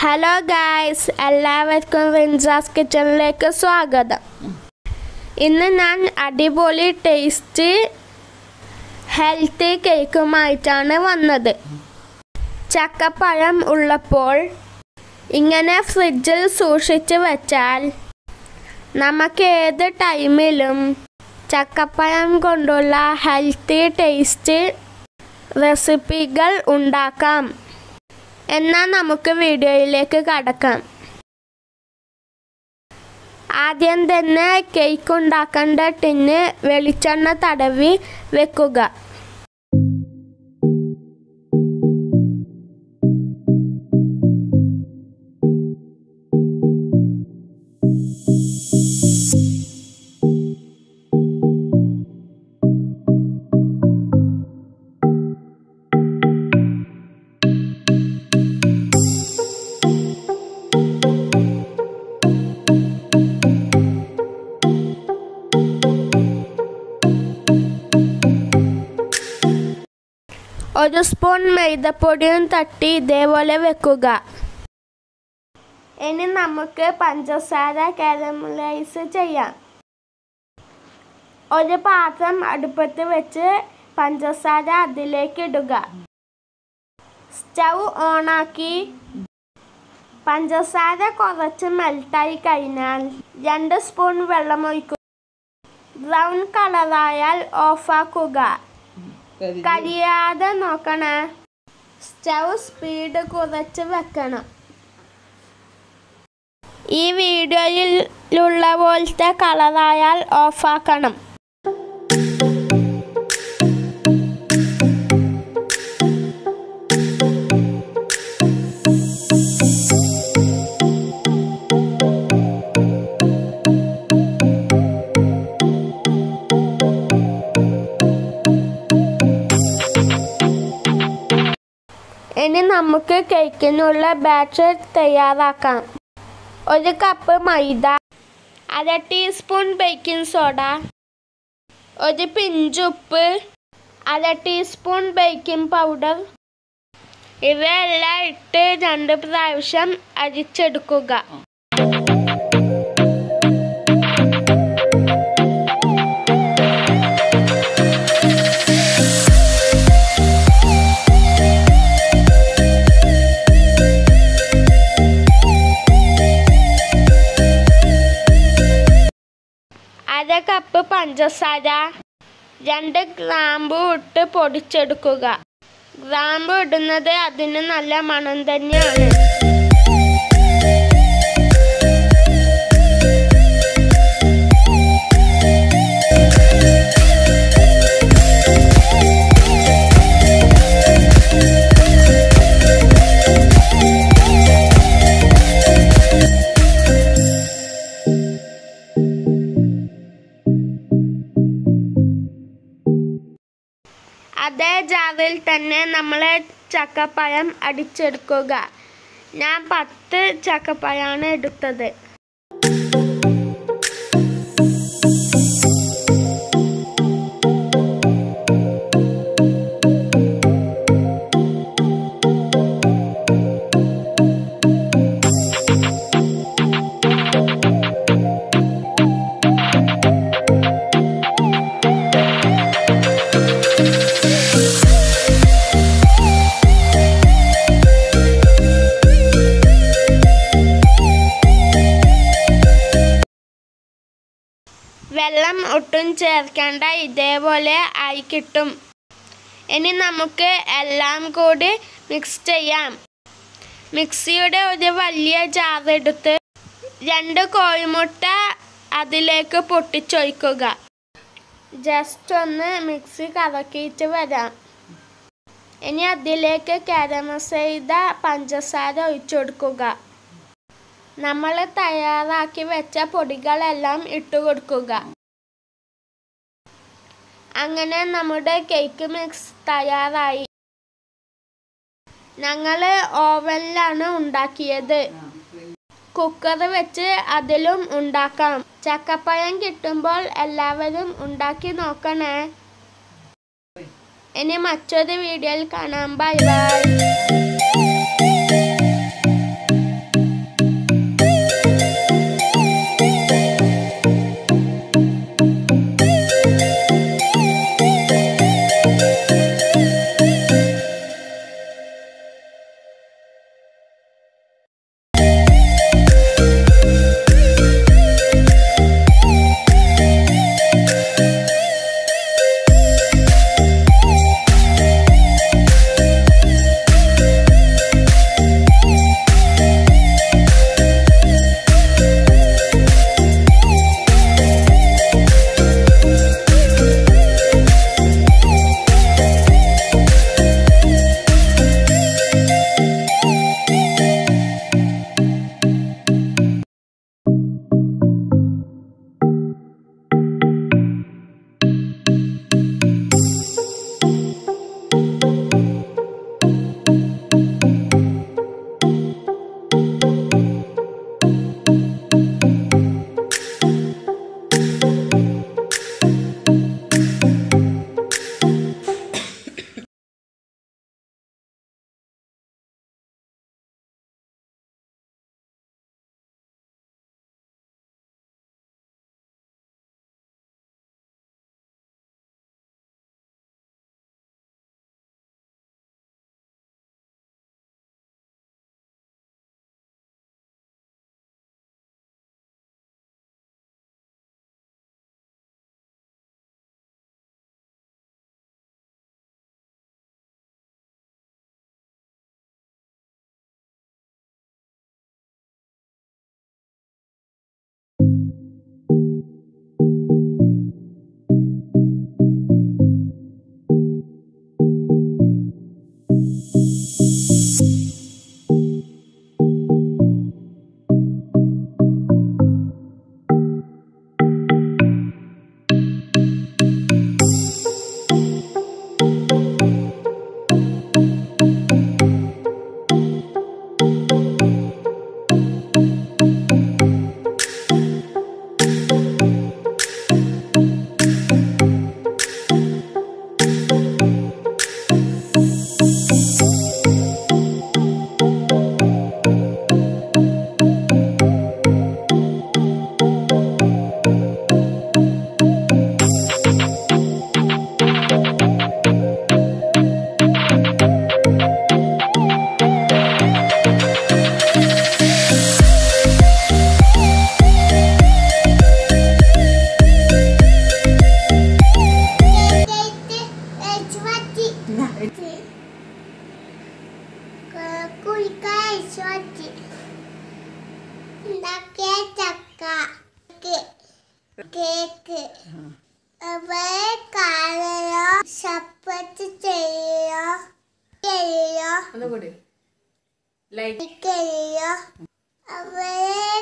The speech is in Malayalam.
ഹലോ ഗായ്സ് എല്ലാവർക്കും റിൻസാസ് കിച്ചണിലേക്ക് സ്വാഗതം ഇന്ന് ഞാൻ അടിപൊളി ടേസ്റ്റ് ഹെൽത്തി കേക്കുമായിട്ടാണ് വന്നത് ചക്കപ്പഴം ഉള്ളപ്പോൾ ഇങ്ങനെ ഫ്രിഡ്ജിൽ സൂക്ഷിച്ച് വെച്ചാൽ നമുക്ക് ഏത് ടൈമിലും ചക്കപ്പഴം കൊണ്ടുള്ള ഹെൽത്തി ടേസ്റ്റ് റെസിപ്പികൾ ഉണ്ടാക്കാം എന്നാൽ നമുക്ക് വീഡിയോയിലേക്ക് കടക്കാം ആദ്യം തന്നെ കേക്ക് ഉണ്ടാക്കേണ്ട ടിന്ന് വെളിച്ചെണ്ണ തടവി വെക്കുക ഒരു സ്പൂൺ മൈദപ്പൊടിയും തട്ടി ഇതേപോലെ വെക്കുക ഇനി നമുക്ക് പഞ്ചസാര കാരമലൈസ് ചെയ്യാം ഒരു പാത്രം അടുപ്പത്ത് വെച്ച് പഞ്ചസാര അതിലേക്ക് ഇടുക സ്റ്റൗ ഓണാക്കി പഞ്ചസാര കുറച്ച് മെൽട്ടായി കഴിഞ്ഞാൽ രണ്ട് സ്പൂൺ വെള്ളം ഒഴിക്കുക ബ്രൗൺ കളറായാൽ ഓഫാക്കുക കരിയാതെ നോക്കണേ സ്റ്റൗ സ്പീഡ് കുറച്ച് വെക്കണം ഈ വീഡിയോയിലുള്ള പോലത്തെ കളറായാൽ ഓഫാക്കണം ഇനി നമുക്ക് കേക്കിനുള്ള ബാറ്റർ തയ്യാറാക്കാം ഒരു കപ്പ് മൈദ അര ടീസ്പൂൺ ബേക്കിംഗ് സോഡ ഒരു പിഞ്ചുപ്പ് അര ടീസ്പൂൺ ബേക്കിംഗ് പൗഡർ ഇവയെല്ലാം ഇട്ട് രണ്ട് പ്രാവശ്യം അരിച്ചെടുക്കുക അര കപ്പ് പഞ്ചസാര രണ്ട് ഗ്രാമ്പു ഇട്ട് പൊടിച്ചെടുക്കുക ഗ്രാമ്പു ഇടുന്നത് അതിന് നല്ല മണം തന്നെയാണ് അതേ ജാറിൽ തന്നെ നമ്മൾ ചക്കപ്പഴം അടിച്ചെടുക്കുക ഞാൻ പത്ത് ചക്കപ്പഴമാണ് എടുത്തത് വെള്ളം ഒട്ടും ചേർക്കേണ്ട ഇതേപോലെ ആയി കിട്ടും ഇനി നമുക്ക് എല്ലാം കൂടി മിക്സ് ചെയ്യാം മിക്സിയുടെ ഒരു വലിയ ജാർ എടുത്ത് രണ്ട് കോഴിമുട്ട അതിലേക്ക് പൊട്ടിച്ചൊഴിക്കുക ജസ്റ്റ് ഒന്ന് മിക്സി കറക്കിയിട്ട് വരാം ഇനി അതിലേക്ക് കാരമസ് ചെയ്ത പഞ്ചസാര ഒഴിച്ചു കൊടുക്കുക നമ്മൾ തയ്യാറാക്കി വെച്ച പൊടികളെല്ലാം ഇട്ട് കൊടുക്കുക അങ്ങനെ നമ്മുടെ കേക്ക് മിക്സ് തയ്യാറായി ഞങ്ങൾ ഓവനിലാണ് ഉണ്ടാക്കിയത് കുക്കർ വെച്ച് അതിലും ഉണ്ടാക്കാം ചക്കപ്പഴം കിട്ടുമ്പോൾ എല്ലാവരും ഉണ്ടാക്കി നോക്കണേ ഇനി മറ്റൊരു വീഡിയോയിൽ കാണാം ബൈ ബൈ ഉണ്ടാക്കിയ ചക്ക കേക്ക് അവരെ കാണയോ സപ്പോർട്ട് ചെയ്യോ ചെയ്യോ ഒന്നുകൂടി ലൈക്ക് ചെയ്യോ അവരെ